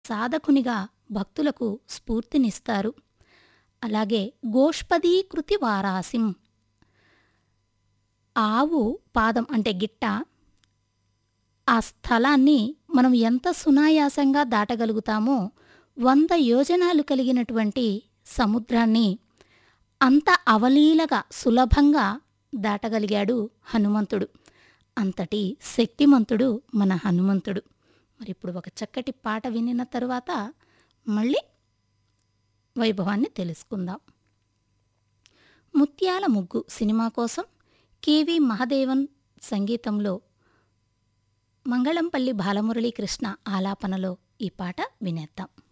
సాధకునిగా భక్తులకు స్ఫూర్తినిస్తారు అలాగే గోష్పదీకృతి వారాసిం ఆవు పాదం అంటే గిట్ట ఆ స్థలాన్ని మనం ఎంత సునాయాసంగా దాటగలుగుతామో వంద యోజనాలు కలిగినటువంటి సముద్రాన్ని అంత అవలీలగా సులభంగా దాటగలిగాడు హనుమంతుడు అంతటి శక్తిమంతుడు మన హనుమంతుడు మరి ఇప్పుడు ఒక చక్కటి పాట వినిన తరువాత మళ్ళీ వైభవాన్ని తెలుసుకుందాం ముత్యాల ముగ్గు సినిమా కోసం కేవి మహదేవన్ సంగీతంలో మంగళంపల్లి బాలమురళీకృష్ణ ఆలాపనలో ఈ పాట వినేద్దాం